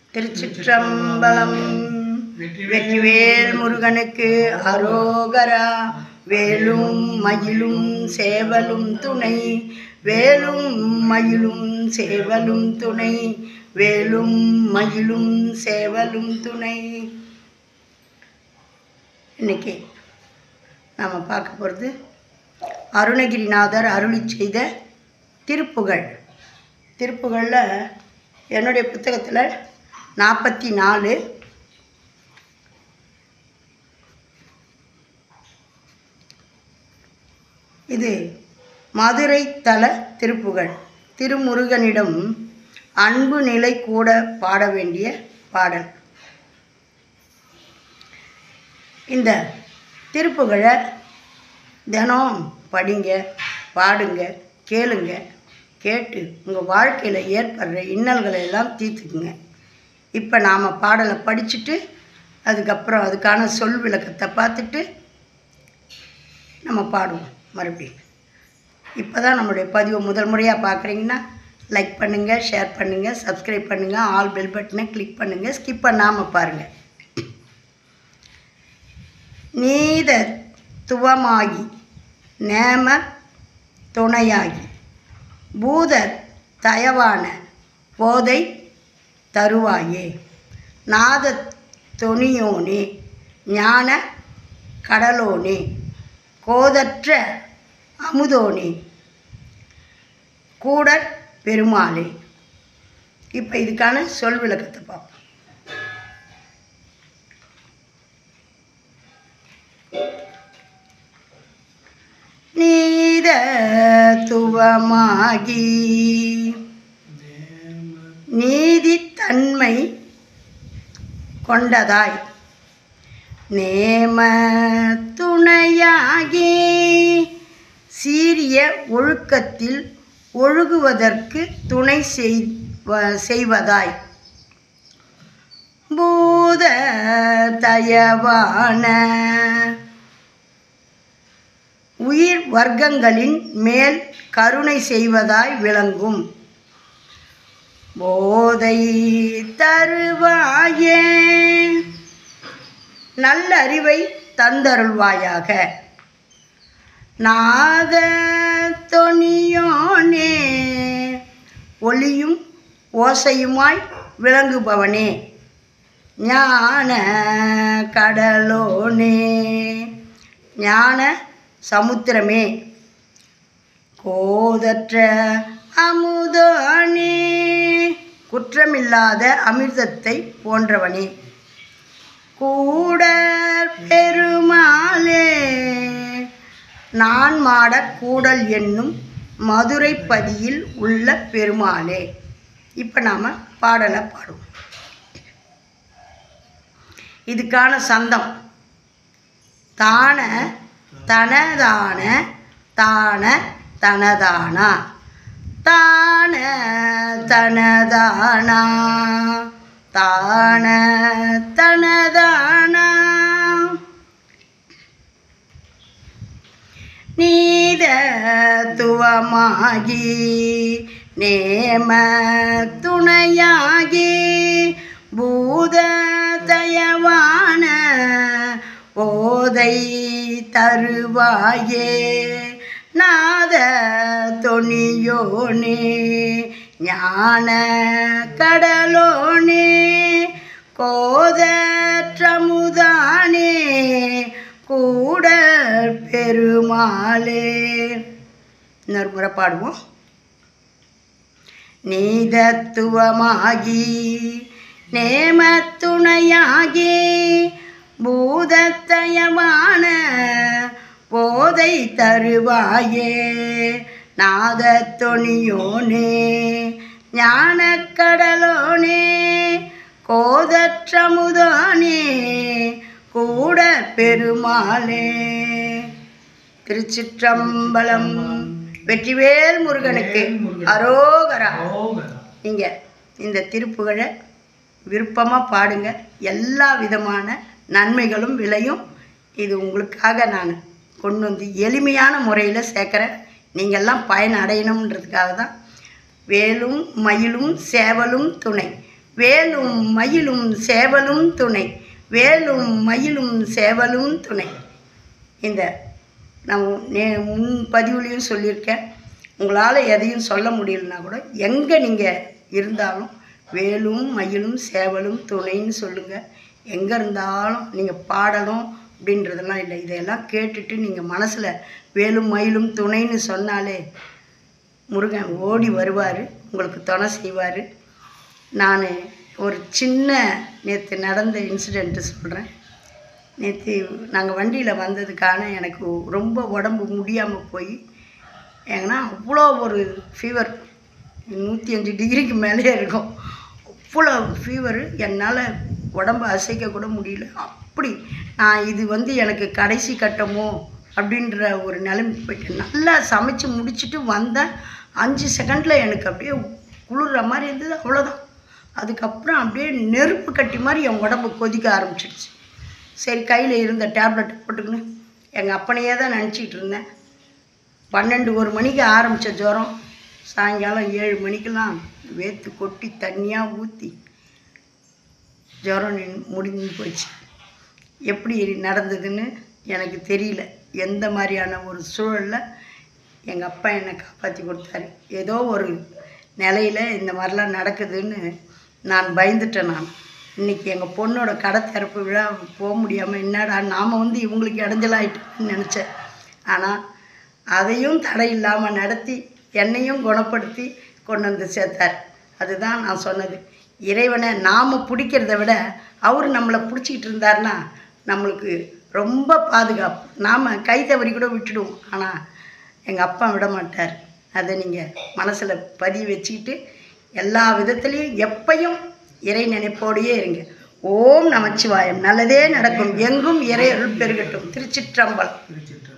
திருச்சிற்றம்பலம் வெற்றிவேல் முருகனுக்கு அரோகரா வேலும் மயிலும் சேவலும் துணை வேலும் மயிலும் சேவலும் துணை வேலும் மயிலும் சேவலும் துணை இன்னைக்கு நாம் பார்க்க போகிறது அருணகிரிநாதர் அருளி செய்த திருப்புகழ் திருப்புகழில் என்னுடைய புத்தகத்தில் நாற்பத்தி நாலு இது மதுரை தல திருப்புகழ் திருமுருகனிடம் அன்பு நிலை கூட பாட வேண்டிய பாடல் இந்த திருப்புகழை தினம் படிங்க பாடுங்க கேளுங்க கேட்டு உங்கள் வாழ்க்கையில் ஏற்படுற இன்னல்களை எல்லாம் தீர்த்துக்குங்க இப்போ நாம் பாடலை படிச்சுட்டு அதுக்கப்புறம் அதுக்கான சொல் விளக்கத்தை பார்த்துட்டு நம்ம பாடுவோம் மறுபடியும் இப்போ தான் நம்மளுடைய பதிவை முதல் முறையாக பார்க்குறீங்கன்னா லைக் பண்ணுங்கள் ஷேர் பண்ணுங்கள் சப்ஸ்கிரைப் பண்ணுங்கள் ஆல் பெல் பட்டனை கிளிக் பண்ணுங்கள் ஸ்கிப் பண்ணாமல் பாருங்கள் நீத துவமாகி நேம துணையாகி பூதர் தயவான போதை தருவாயே நாத தொனியோனே ஞான கடலோனே கோதற்ற அமுதோனே கூடற் பெருமாளே இப்போ இதுக்கான சொல் விளக்கத்தை பார்ப்போம் நீத துவமாகி நீதித்தன்மை கொண்டதாய் நேம துணையாகி சீரிய ஒழுக்கத்தில் ஒழுகுவதற்கு துணை செய்வ- செய்வதாய் பூத தயவான உயிர் வர்க்கங்களின் மேல் கருணை செய்வதாய் விளங்கும் போதை தருவாயே நல்லறிவை தந்தருள்வாயாக நாத தொனியோனே ஒளியும் ஓசையுமாய் விளங்குபவனே ஞான கடலோனே ஞான சமுத்திரமே கோதற்ற அமுதானே குற்றமில்லாத அமிர்தத்தை போன்றவனே கூட பெருமாளே நான் மாட கூடல் என்னும் மதுரை பதியில் உள்ள பெருமாளே இப்போ நாம் பாடலை பாடுவோம் இதுக்கான சந்தம் தான தனதான தான தனதானா தான தனதானா தான தனதானா நீத துவமாகி நேம துணையாகி பூத தயவான போதை தருவாயே நாத தொனியோனே ஞான கடலோனே கோதற்றமுதானே கூட பெருமாளே இன்னொரு முறை பாடுவோம் நீதத்துவமாகி நேமத்துணையாகி பூதத்தயமான போதை தருவாயே நாதத்தொனியோனே ஞானக்கடலோனே கோதற்றமுதானே கூட பெருமாளே திருச்சிற்றம்பலம் வெற்றிவேல் முருகனுக்கு அரோகரா நீங்கள் இந்த திருப்புகழை விருப்பமாக பாடுங்க எல்லா விதமான நன்மைகளும் விளையும் இது உங்களுக்காக நான் கொண்டு வந்து எளிமையான முறையில் சேர்க்குறேன் நீங்கள்லாம் பயன் அடையணுன்றதுக்காக தான் வேலும் மயிலும் சேவலும் துணை வேலும் மயிலும் சேவலும் துணை வேலும் மயிலும் சேவலும் துணை இந்த நான் நே முன் பதிவுலையும் சொல்லியிருக்கேன் உங்களால் எதையும் சொல்ல முடியலனா கூட எங்கே நீங்கள் இருந்தாலும் வேலும் மயிலும் சேவலும் துணைன்னு சொல்லுங்கள் எங்கே இருந்தாலும் நீங்கள் பாடணும் அப்படின்றதெல்லாம் இல்லை இதையெல்லாம் கேட்டுட்டு நீங்கள் மனசில் வேலும் மயிலும் துணைன்னு சொன்னாலே முருகன் ஓடி வருவார் உங்களுக்கு துணை செய்வார் நான் ஒரு சின்ன நேற்று நடந்த இன்சிடெண்ட்டு சொல்கிறேன் நேற்று நாங்கள் வண்டியில் வந்ததுக்கான எனக்கு ரொம்ப உடம்பு முடியாமல் போய் ஏன்னா அவ்வளோ ஒரு ஃபீவர் நூற்றி அஞ்சு டிகிரிக்கு மேலே இருக்கும் அவ்வளோ ஃபீவர் என்னால் உடம்பு அசைக்க கூட முடியல அப்படி நான் இது வந்து எனக்கு கடைசி கட்டமோ அப்படின்ற ஒரு நிலைமைக்கு போயிட்டேன் நல்லா சமைச்சு முடிச்சுட்டு வந்தேன் அஞ்சு செகண்டில் எனக்கு அப்படியே குளிர்ற மாதிரி இருந்தது அவ்வளோதான் அதுக்கப்புறம் அப்படியே நெருப்பு கட்டி மாதிரி என் உடம்பு கொதிக்க ஆரம்பிச்சிடுச்சு சரி கையில் இருந்த டேப்லெட் போட்டுக்கின்னு எங்கள் அப்பனையே தான் நினச்சிக்கிட்டு இருந்தேன் பன்னெண்டு ஒரு மணிக்கு ஆரம்பித்த ஜுரம் சாயங்காலம் ஏழு மணிக்கெல்லாம் வேர்த்து கொட்டி தண்ணியாக ஊற்றி ஜுரம் நின் முடிஞ்சு போச்சு எப்படி நடந்ததுன்னு எனக்கு தெரியல எந்த மாதிரியான ஒரு சூழலில் எங்கள் அப்பா என்னை காப்பாற்றி கொடுத்தாரு ஏதோ ஒரு நிலையில் இந்த மாதிரிலாம் நடக்குதுன்னு நான் பயந்துட்டேன் நான் இன்றைக்கி எங்கள் பொண்ணோட கடை திறப்பு விழா போக முடியாமல் என்னடா நாம் வந்து இவங்களுக்கு இடைஞ்சலாயிட்டோம்னு நினச்சேன் ஆனால் அதையும் தடை இல்லாமல் நடத்தி என்னையும் குணப்படுத்தி கொண்டு வந்து சேர்த்தார் அதுதான் நான் சொன்னது இறைவனை நாம் பிடிக்கிறத விட அவர் நம்மளை பிடிச்சிக்கிட்டு இருந்தார்னா நம்மளுக்கு ரொம்ப பாதுகாப்பு நாம் கை தவறி கூட விட்டுடுவோம் ஆனால் எங்கள் அப்பா விட மாட்டார் அதை நீங்கள் மனசில் பதிய வச்சுக்கிட்டு எல்லா விதத்துலேயும் எப்பையும் இறை நினைப்போடையே இருங்க ஓம் நமச்சிவாயம் நல்லதே நடக்கும் எங்கும் இறை அருள் பெருகட்டும் திருச்சிற்றம்பலம் திருச்சிற்றம்பலம்